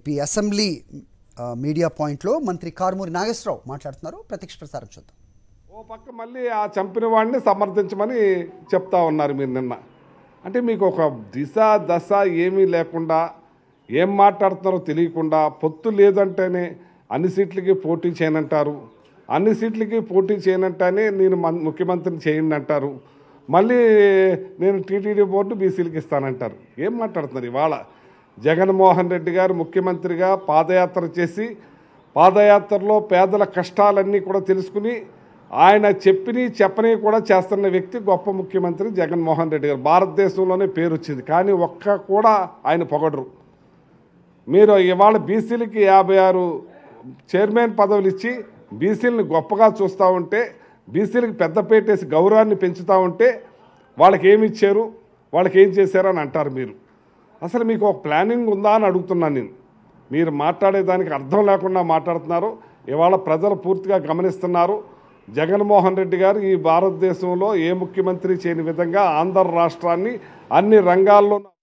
ఈ అసెంబ్లీ ఆ, మీడియా పాయింట్లో మంత్రి కారుమూరి నాగేశ్వరరావు మాట్లాడుతున్నారు ప్రత్యక్ష ప్రసారం చూద్దాం ఓ పక్క మళ్ళీ ఆ చంపిన వాడిని సమర్థించమని చెప్తా ఉన్నారు మీరు నిన్న అంటే మీకు ఒక దిశ దశ ఏమీ లేకుండా ఏం మాట్లాడుతున్నారో తెలియకుండా పొత్తు లేదంటేనే అన్ని సీట్లకి పోటీ చేయనంటారు అన్ని సీట్లకి పోటీ చేయనంటేనే నేను మన్- ముఖ్యమంత్రిని చేయండి అంటారు మళ్ళీ నేను టీటీడీ బోర్డు బీసీలకు ఇస్తానంటారు ఏం మాట్లాడుతున్నారు ఇవాళ జగన్మోహన్ రెడ్డి గారు ముఖ్యమంత్రిగా పాదయాత్ర చేసి పాదయాత్రలో పేదల కష్టాలన్నీ కూడా తెలుసుకుని ఆయన చెప్పిని చెప్పని కూడా చేస్తున్న వ్యక్తి గొప్ప ముఖ్యమంత్రి జగన్మోహన్ రెడ్డి గారు భారతదేశంలోనే పేరు వచ్చింది కానీ ఒక్క కూడా ఆయన పొగడరు మీరు ఇవాళ బీసీలకి యాభై ఆరు చైర్మన్ పదవులు ఇచ్చి బీసీలను గొప్పగా చూస్తూ ఉంటే బీసీలకు పెద్దపేటేసి గౌరవాన్ని పెంచుతూ ఉంటే వాళ్ళకి ఏమి ఇచ్చారు వాళ్ళకి ఏం చేశారు అని అంటారు మీరు అసలు మీకు ఒక ప్లానింగ్ ఉందా అని అడుగుతున్నాను నేను మీరు మాట్లాడేదానికి అర్థం లేకుండా మాట్లాడుతున్నారు ఇవాళ ప్రజలు పూర్తిగా గమనిస్తున్నారు జగన్మోహన్ రెడ్డి గారు ఈ భారతదేశంలో ఏ ముఖ్యమంత్రి చేయని విధంగా ఆంధ్ర రాష్ట్రాన్ని అన్ని రంగాల్లో